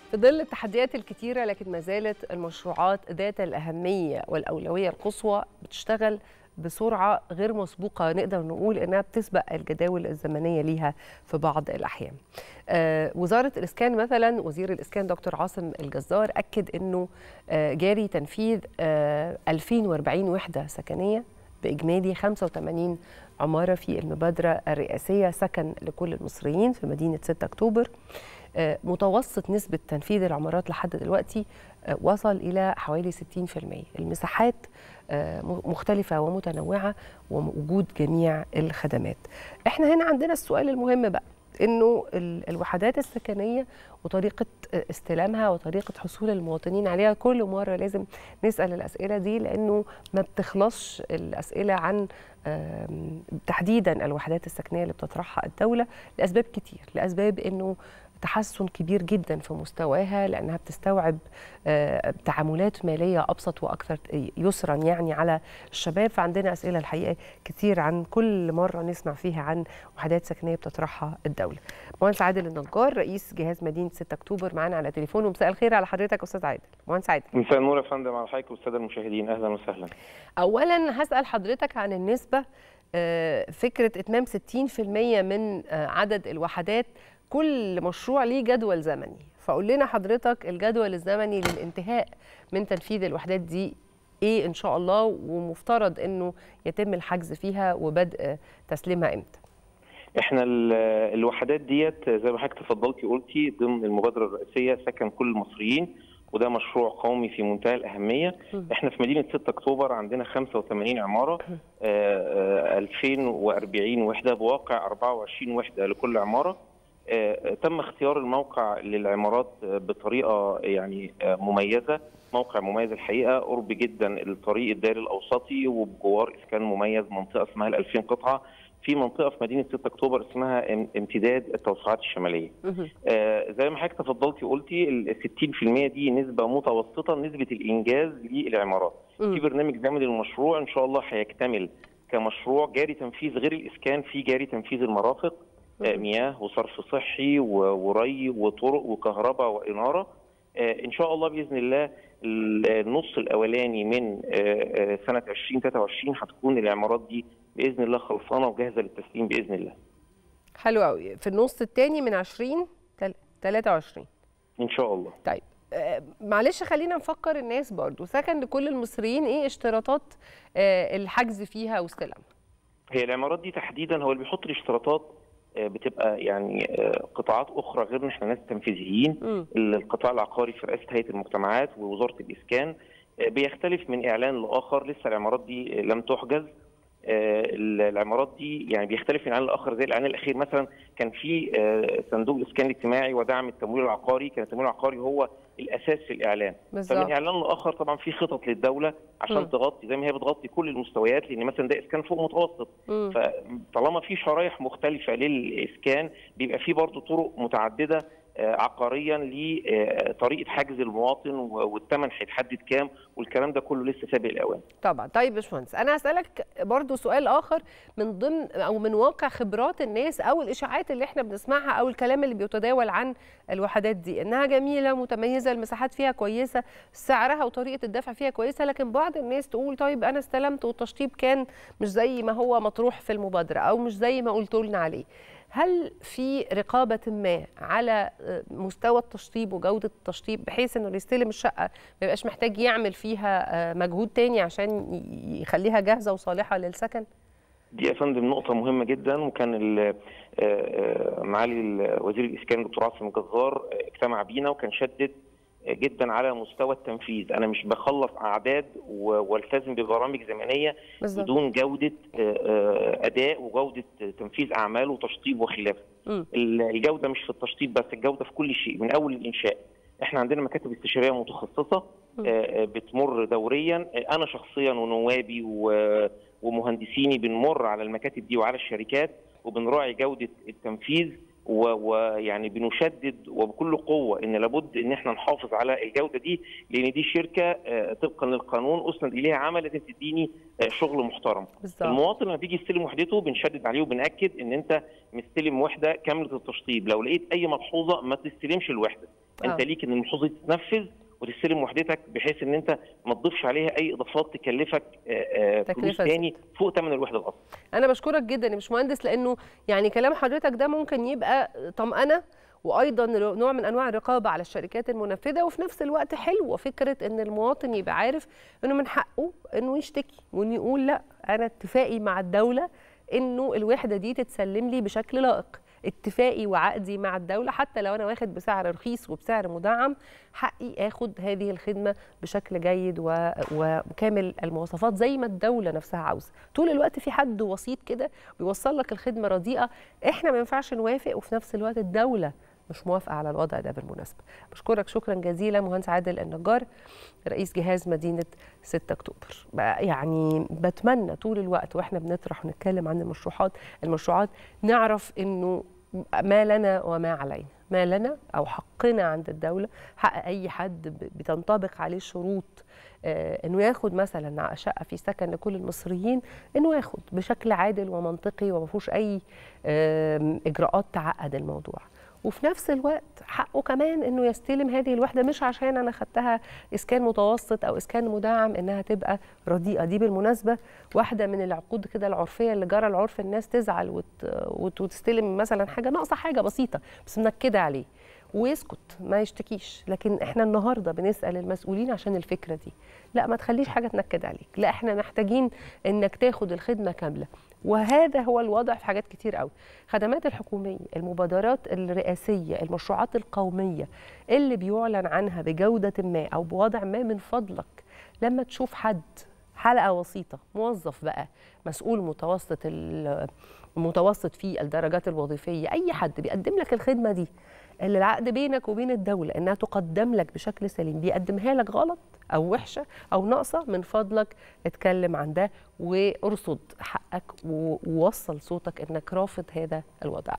في ظل التحديات الكتيرة لكن ما زالت المشروعات ذات الأهمية والأولوية القصوى بتشتغل بسرعة غير مسبوقة نقدر نقول إنها بتسبق الجداول الزمنية ليها في بعض الأحيان آه وزارة الإسكان مثلا وزير الإسكان دكتور عاصم الجزار أكد أنه آه جاري تنفيذ آه 2040 وحدة سكنية بإجمالي 85 عمارة في المبادرة الرئاسية سكن لكل المصريين في مدينة 6 أكتوبر متوسط نسبة تنفيذ العمارات لحد دلوقتي وصل إلى حوالي 60% المساحات مختلفة ومتنوعة ووجود جميع الخدمات احنا هنا عندنا السؤال المهم بقى انه الوحدات السكنيه وطريقه استلامها وطريقه حصول المواطنين عليها كل مره لازم نسال الاسئله دي لانه ما بتخلصش الاسئله عن تحديدا الوحدات السكنيه اللي بتطرحها الدوله لاسباب كتير لاسباب انه تحسن كبير جدا في مستواها لانها بتستوعب تعاملات ماليه ابسط واكثر يسرا يعني على الشباب فعندنا اسئله الحقيقه كتير عن كل مره نسمع فيها عن وحدات سكنيه بتطرحها الدوله. مهندس عادل النجار رئيس جهاز مدينه 6 اكتوبر معانا على تليفون ومساء الخير على حضرتك استاذ عادل. مهندس عادل. مساء النور يا فندم على حضرتك والساده المشاهدين اهلا وسهلا. اولا هسال حضرتك عن النسبه فكره اتمام 60% من عدد الوحدات كل مشروع ليه جدول زمني فقول لنا حضرتك الجدول الزمني للانتهاء من تنفيذ الوحدات دي ايه ان شاء الله ومفترض انه يتم الحجز فيها وبدء تسليمها امتى احنا الوحدات ديت زي ما حضرتك تفضلتي قلتي ضمن المبادره الرئيسيه سكن كل المصريين وده مشروع قومي في منتهى الأهمية احنا في مدينة 6 أكتوبر عندنا 85 عمارة آه 2040 وحدة بواقع 24 وحدة لكل عمارة آه تم اختيار الموقع للعمارات بطريقه يعني آه مميزه موقع مميز الحقيقه قرب جدا الطريق الدائري الاوسطي وبجوار اسكان مميز منطقه اسمها ال 2000 قطعه في منطقه في مدينه 6 اكتوبر اسمها امتداد التوسعات الشماليه. آه زي ما حضرتك تفضلتي وقلتي ال 60% دي نسبه متوسطه نسبه الانجاز للعمارات. في برنامج زمني للمشروع ان شاء الله هيكتمل كمشروع جاري تنفيذ غير الاسكان في جاري تنفيذ المرافق مياه وصرف صحي وري وطرق وكهرباء واناره ان شاء الله باذن الله النص الاولاني من سنه 2023 هتكون العمارات دي باذن الله خلصانه وجاهزه للتسليم باذن الله. حلو قوي في النص الثاني من 20 23 ان شاء الله. طيب معلش خلينا نفكر الناس برضو سكن لكل المصريين ايه اشتراطات الحجز فيها واستلامها؟ هي العمارات دي تحديدا هو اللي بيحط الاشتراطات بتبقى يعني قطاعات اخرى غير احنا ناس تنفيذيين القطاع العقاري في رئاسه هيئه المجتمعات ووزاره الاسكان بيختلف من اعلان لاخر لسه العمارات دي لم تحجز العمارات دي يعني بيختلف من اعلان لاخر زي الاعلان الاخير مثلا كان في صندوق الاسكان الاجتماعي ودعم التمويل العقاري كان التمويل العقاري هو الاساس في الاعلان بالزبط. فمن اعلان لاخر طبعا في خطط للدوله عشان م. تغطي زي ما هي بتغطي كل المستويات لان مثلا ده اسكان فوق متوسط م. فطالما في شرايح مختلفه للاسكان بيبقى في برضه طرق متعدده عقاريا لطريقه حجز المواطن والثمن هيتحدد كام والكلام ده كله لسه سابق الاوان. طبعا طيب يا باشمهندس انا هسالك برضو سؤال اخر من ضمن او من واقع خبرات الناس او الاشاعات اللي احنا بنسمعها او الكلام اللي بيتداول عن الوحدات دي انها جميله متميزه المساحات فيها كويسه سعرها وطريقه الدفع فيها كويسه لكن بعض الناس تقول طيب انا استلمت والتشطيب كان مش زي ما هو مطروح في المبادره او مش زي ما قلتوا لنا عليه. هل في رقابة ما على مستوى التشطيب وجودة التشطيب بحيث انه اللي يستلم الشقة ما يبقاش محتاج يعمل فيها مجهود تاني عشان يخليها جاهزة وصالحة للسكن؟ دي يا فندم نقطة مهمة جدا وكان معالي وزير الإسكان دكتور عاصم الجزار اجتمع بينا وكان شدد جدا على مستوى التنفيذ انا مش بخلص اعداد والتزم ببرامج زمنيه بالزبط. بدون جوده اداء وجوده تنفيذ اعمال وتشطيب وخلافه الجوده مش في التشطيب بس الجوده في كل شيء من اول الانشاء احنا عندنا مكاتب استشاريه متخصصه بتمر دوريا انا شخصيا ونوابي ومهندسيني بنمر على المكاتب دي وعلى الشركات وبنراعي جوده التنفيذ ويعني بنشدد وبكل قوه ان لابد ان احنا نحافظ على الجوده دي لان دي شركه طبقا للقانون اسند اليها عمل لازم تديني شغل محترم. بالزبط. المواطن لما بيجي يستلم وحدته بنشدد عليه وبناكد ان انت مستلم وحده كامله التشطيب، لو لقيت اي ملحوظه ما تستلمش الوحده. آه. انت ليك ان الملحوظه دي تتنفذ وتستلم وحدتك بحيث ان انت ما تضيفش عليها اي اضافات تكلفك فلوس تاني فوق ثمن الوحده الاصلي. انا بشكرك جدا يا باشمهندس لانه يعني كلام حضرتك ده ممكن يبقى طمانه وايضا نوع من انواع الرقابه على الشركات المنفذه وفي نفس الوقت حلوه فكره ان المواطن يبقى عارف انه من حقه انه يشتكي وانه يقول لا انا اتفاقي مع الدوله انه الوحده دي تتسلم لي بشكل لائق اتفاقي وعقدي مع الدوله حتى لو انا واخد بسعر رخيص وبسعر مدعم حقي اخد هذه الخدمه بشكل جيد وكامل المواصفات زي ما الدوله نفسها عاوزه طول الوقت في حد وسيط كده بيوصل لك الخدمه رديئه احنا ما ينفعش نوافق وفي نفس الوقت الدوله مش موافقه على الوضع ده بالمناسبه بشكرك شكرا جزيلا مهندس عادل النجار رئيس جهاز مدينه 6 اكتوبر يعني بتمنى طول الوقت واحنا بنطرح ونتكلم عن المشروعات المشروعات نعرف انه ما لنا وما علينا ما لنا او حقنا عند الدوله حق اي حد بتنطبق عليه شروط آه انه ياخد مثلا شقه في سكن لكل المصريين انه ياخد بشكل عادل ومنطقي وما فيهوش اي آه اجراءات تعقد الموضوع وفي نفس الوقت حقه كمان انه يستلم هذه الوحده مش عشان انا خدتها اسكان متوسط او اسكان مدعم انها تبقى رديئه دي بالمناسبه واحده من العقود كده العرفيه اللي جرى العرف الناس تزعل وت... وت... وتستلم مثلا حاجه ناقصه حاجه بسيطه بس منكده عليه ويسكت ما يشتكيش لكن احنا النهارده بنسال المسؤولين عشان الفكره دي لا ما تخليش حاجه تنكد عليك لا احنا محتاجين انك تاخد الخدمه كامله وهذا هو الوضع في حاجات كتير قوي خدمات الحكوميه المبادرات الرئاسيه المشروعات القوميه اللي بيعلن عنها بجوده ما او بوضع ما من فضلك لما تشوف حد حلقه وسيطه موظف بقى مسؤول متوسط المتوسط في الدرجات الوظيفيه اي حد بيقدم لك الخدمه دي اللي العقد بينك وبين الدوله انها تقدم لك بشكل سليم بيقدمها لك غلط او وحشه او ناقصه من فضلك اتكلم عن ده وارصد حقك ووصل صوتك انك رافض هذا الوضع